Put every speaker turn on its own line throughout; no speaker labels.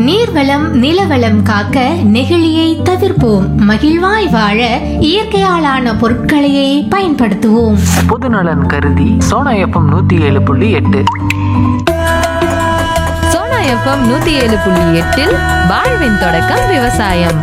நீர்வளம் நிலவளம் காக்க நெகிழியை தவிர்ப்போம் மகிழ்வாய் வாழ இயற்கையாலான பொருட்களையே பயன்படுத்துவோம்
பொதுநலன் கருதி சோனா எஃப்எம் நூத்தி ஏழு புள்ளி எட்டு
சோனா எஃப்எம் நூத்தி ஏழு புள்ளி எட்டில் வாழ்வின் தொடக்கம் விவசாயம்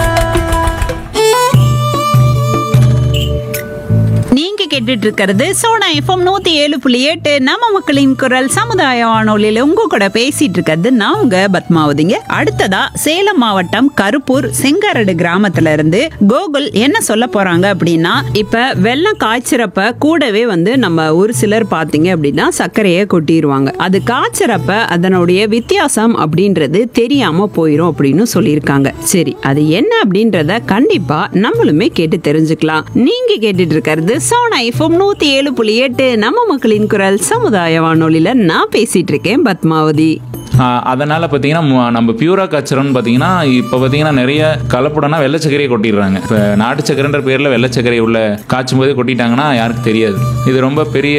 நீங்க கேட்டுட்டு இருக்கிறது சோனா எஃப்எம் நூத்தி ஏழு புள்ளி எட்டு நம்ம மக்களின் குரல் சமுதாய வானொலியில உங்க கூட பேசிட்டு இருக்கிறது நான் உங்க பத்மாவதிங்க அடுத்ததா சேலம் மாவட்டம் கருப்பூர் செங்கரடு கிராமத்துல இருந்து கோகுல் என்ன சொல்ல போறாங்க அப்படின்னா இப்ப வெள்ளம் காய்ச்சறப்ப கூடவே வந்து நம்ம ஒரு சிலர் பாத்தீங்க அப்படின்னா சர்க்கரையை கொட்டிடுவாங்க அது காய்ச்சறப்ப அதனுடைய வித்தியாசம் அப்படின்றது தெரியாம போயிரும் அப்படின்னு சொல்லியிருக்காங்க சரி அது என்ன அப்படின்றத கண்டிப்பா நம்மளுமே கேட்டு தெரிஞ்சுக்கலாம் நீங்க கேட்டுட்டு இருக்கிறது சோனா எஃப்எம் நூத்தி ஏழு புள்ளி எட்டு நம்ம மக்களின் குரல் சமுதாய வானொலியில நான் பேசிட்டு இருக்கேன் பத்மாவதி
ஆஹ் அதனால பார்த்தீங்கன்னா ம- நம்ம பியூரா காய்ச்சறோம்னு பார்த்தீங்கன்னா இப்போ பார்த்தீங்கன்னா நிறைய கலப்படம்னா வெள்ளை சர்க்கரையை கொட்டிடுறாங்க இப்போ நாட்டு சர்க்கரைன்ற பேரில் வெள்ளை சர்க்கரை உள்ள காய்ச்சும் போதே கொட்டிட்டாங்கன்னா யாருக்கு தெரியாது இது ரொம்ப பெரிய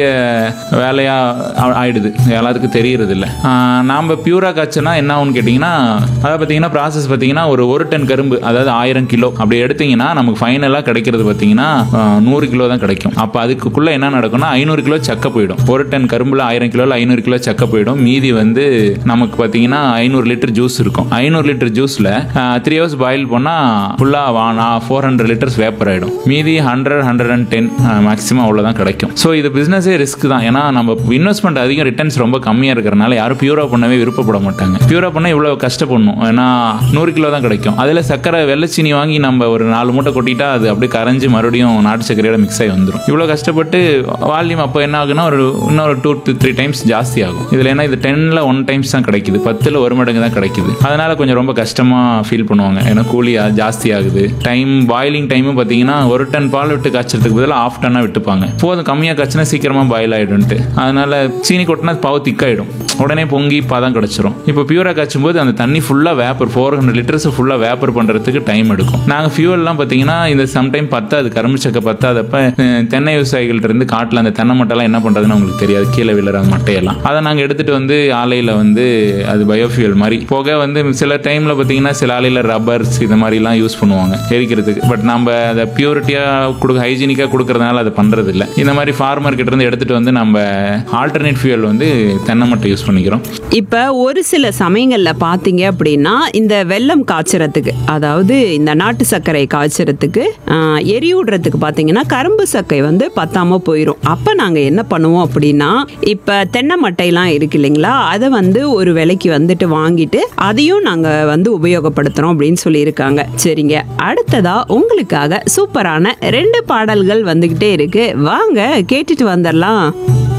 வேலையாக ஆயிடுது எல்லாத்துக்கும் தெரியறது இல்லை நாம் பியூரா காய்ச்சனா என்ன ஆகும்னு கேட்டிங்கன்னா அதை பார்த்தீங்கன்னா ப்ராசஸ் பார்த்தீங்கன்னா ஒரு ஒரு டன் கரும்பு அதாவது ஆயிரம் கிலோ அப்படி எடுத்தீங்கன்னா நமக்கு ஃபைனலாக கிடைக்கிறது பார்த்தீங்கன்னா ஆஹ் நூறு கிலோ தான் கிடைக்கும் அப்போ அதுக்குள்ளே என்ன நடக்கும்னா ஐநூறு கிலோ சக்கை போயிடும் ஒரு டன் கரும்புல ஆயிரம் கிலோவில் ஐநூறு கிலோ சக்கை போயிடும் மீதி வந்து நமக்கு பார்த்தீங்கன்னா ஐநூறு லிட்டர் ஜூஸ் இருக்கும் ஐநூறு லிட்டர் ஜூஸில் த்ரீ ஹவர்ஸ் பாயில் பண்ணால் ஃபுல்லாக ஃபோர் ஹண்ட்ரட் லிட்டர்ஸ் வேப்பர் ஆகிடும் மீதி hundred hundred and ten maximum அவ்வளோதான் கிடைக்கும் ஸோ இது பிஸ்னஸே ரிஸ்க் தான் ஏன்னா நம்ம இன்வெஸ்ட்மெண்ட் அதிகம் ரிட்டர்ன்ஸ் ரொம்ப கம்மியாக இருக்கிறனால யாரும் பியூரா பண்ணவே விருப்பப்பட மாட்டாங்க பியூரா பண்ண இவ்வளோ கஷ்டப்படணும் ஏன்னா நூறு கிலோ தான் கிடைக்கும் அதில் சக்கரை வெள்ளச்சீனி வாங்கி நம்ம ஒரு நாலு மூட்டை கொட்டிட்டா அது அப்படியே கரைஞ்சு மறுபடியும் நாட்டு சர்க்கரையோட மிக்ஸ் ஆகி வந்துடும் இவ்வளோ கஷ்டப்பட்டு வால்யூம் அப்போ என்ன ஆகுனா ஒரு இன்னொரு டூ டு த்ரீ டைம்ஸ் ஜாஸ்தி ஆகும் இதில் என்ன இது டென்னில் ஒன் டைம்ஸ் தான் கிடைக்குது பத்தில் ஒரு மடங்கு தான் கிடைக்குது அதனால கொஞ்சம் ரொம்ப கஷ்டமாக ஃபீல் பண்ணுவாங்க ஏன்னா கூலி அ- ஜாஸ்தி ஆகுது டைம் பாயிலிங் டைமும் பார்த்தீங்கன்னா ஒரு டன் பால் விட்டு காய்ச்சறதுக்கு பதிலாக ஆஃப் டன்னாக விட்டுப்பாங்க போதும் கம்மியாக காய்ச்சினா சீக்கிரமாக பாயில் ஆகிடும்ட்டு அதனால சீனி கொட்டினா பாவு திக்காயிடும் உடனே பொங்கி பதம் கிடச்சிரும் இப்போ பியூராக காய்ச்சும் போது அந்த தண்ணி ஃபுல்லாக வேப்பர் ஃபோர் ஹண்ட்ரட் லிட்டர்ஸ் ஃபுல்லாக வேப்பர் பண்ணுறதுக்கு டைம் எடுக்கும் நாங்கள் ஃபியூவல்லாம் பார்த்தீங்கன்னா இந்த சம்டைம் பத்தாது கரும்பு சக்கை பத்தாதப்ப அஹ், தென்னை விவசாயிகள்ட்ட இருந்து காட்டில் அந்த தென்னை மட்டைலாம் என்ன பண்ணுறதுன்னு அவங்களுக்கு தெரியாது கீழே விழுற அந்த மட்டையெல்லாம் அதை நாங்கள் எடுத்துகிட்டு வந்து ஆலையில் வந்து அது பயோஃபியூல் மாதிரி போக வந்து சில டைமில் பார்த்தீங்கன்னா சில ஆலையில் ரப்பர்ஸ் இது மாதிரிலாம் யூஸ் பண்ணுவாங்க எரிக்கிறதுக்கு பட் நம்ம அதை பியூரிட்டியாக கொடுக்க ஹைஜீனிக்காக கொடுக்கறதுனால அதை பண்ணுறது இல்லை இந்த மாதிரி ஃபார்மர் கிட்ட இருந்து எடுத்துகிட்டு வந்து நம்ம ஆல்டர்னேட் ஃபியூல் வந்து தென்னை மட்டை யூஸ் பண்ணிக்கிறோம்
இப்ப ஒரு சில சமயங்கள்ல பாத்தீங்க அப்படின்னா இந்த வெல்லம் காய்ச்சறதுக்கு அதாவது இந்த நாட்டு சர்க்கரை காய்ச்சறதுக்கு ஆஹ், எரியூடுறதுக்கு பாத்தீங்கன்னா கரும்பு சக்கை வந்து பத்தாம போயிடும் அப்ப நாங்க என்ன பண்ணுவோம் அப்படின்னா இப்ப தென்னை மட்டையெல்லாம் இருக்கு இல்லைங்களா அதை வந்து ஒரு விலைக்கு வந்துட்டு வாங்கிட்டு அதையும் நாங்க வந்து உபயோகப்படுத்துறோம் அப்படின்னு சொல்லியிருக்காங்க சரிங்க அடுத்ததா உங்களுக்காக சூப்பரான ரெண்டு பாடல்கள் வந்துகிட்டே இருக்கு வாங்க கேட்டுட்டு வந்துடலாம்